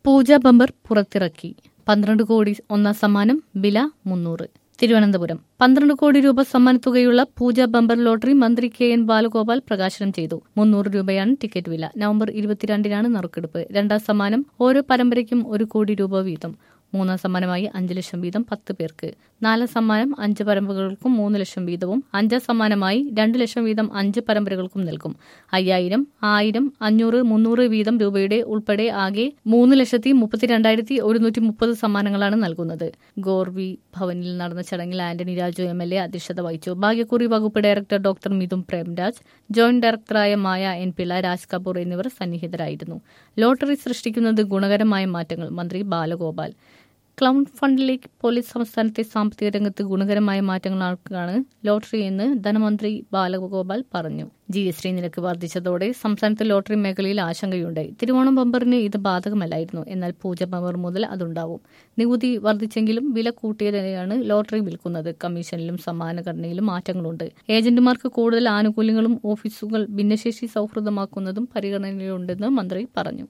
പൂജ bumper പുറത്തിറക്കി പന്ത്രണ്ട് കോടി ഒന്നാം സമ്മാനം വില മുന്നൂറ് തിരുവനന്തപുരം പന്ത്രണ്ട് കോടി രൂപ സമ്മാനത്തുകയുള്ള പൂജ ബമ്പർ ലോട്ടറി മന്ത്രി കെ എൻ ബാലഗോപാൽ പ്രകാശനം ചെയ്തു മുന്നൂറ് രൂപയാണ് ടിക്കറ്റ് വില നവംബർ ഇരുപത്തിരണ്ടിനാണ് നറുക്കെടുപ്പ് രണ്ടാം സമ്മാനം ഓരോ പരമ്പരയ്ക്കും ഒരു കോടി രൂപ വീതം മൂന്നാം സമ്മാനമായി അഞ്ച് ലക്ഷം വീതം പത്ത് പേർക്ക് നാലാം സമ്മാനം അഞ്ച് പരമ്പരകൾക്കും മൂന്ന് ലക്ഷം വീതവും അഞ്ചാം സമ്മാനമായി രണ്ട് ലക്ഷം വീതം അഞ്ച് പരമ്പരകൾക്കും നൽകും അയ്യായിരം ആയിരം അഞ്ഞൂറ് മുന്നൂറ് വീതം രൂപയുടെ ഉൾപ്പെടെ ആകെ മൂന്ന് ലക്ഷത്തി മുപ്പത്തിരണ്ടായിരത്തി ഒരുന്നൂറ്റി മുപ്പത് സമ്മാനങ്ങളാണ് നൽകുന്നത് ഗോർവി ഭവനിൽ നടന്ന ചടങ്ങിൽ Antony Raju M L A അധ്യക്ഷത വഹിച്ചു ഭാഗ്യക്കുറി വകുപ്പ് director doctor Mithun Premraj joint ഡയറക്ടറായ മായ എൻ പിള്ള രാജ് കപൂർ എന്നിവർ സന്നിഹിതരായിരുന്നു ലോട്ടറി സൃഷ്ടിക്കുന്നത് ഗുണകരമായ മാറ്റങ്ങൾ മന്ത്രി ബാലഗോപാൽ ക്ലൗൺ ഫണ്ടിലേക്ക് പോലീസ് സംസ്ഥാനത്തെ സാമ്പത്തിക രംഗത്ത് ഗുണകരമായ മാറ്റങ്ങളാണ് ലോട്ടറി എന്ന് ധനമന്ത്രി ബാലഗോപാൽ പറഞ്ഞു ജി എസ് ടി നിരക്ക് വർദ്ധിച്ചതോടെ സംസ്ഥാനത്തെ ലോട്ടറി മേഖലയിൽ ആശങ്കയുണ്ട് തിരുവോണം ബമ്പറിന് ഇത് ബാധകമല്ലായിരുന്നു എന്നാൽ പൂജ ബമ്പർ മുതൽ അതുണ്ടാവും നികുതി വർദ്ധിച്ചെങ്കിലും വില കൂട്ടിയതിനെയാണ് ലോട്ടറി വിൽക്കുന്നത് കമ്മീഷനിലും സമ്മാനഘടനയിലും മാറ്റങ്ങളുണ്ട് ഏജന്റുമാർക്ക് കൂടുതൽ ആനുകൂല്യങ്ങളും ഓഫീസുകൾ ഭിന്നശേഷി സൗഹൃദമാക്കുന്നതും പരിഗണനയിലുണ്ടെന്ന് മന്ത്രി പറഞ്ഞു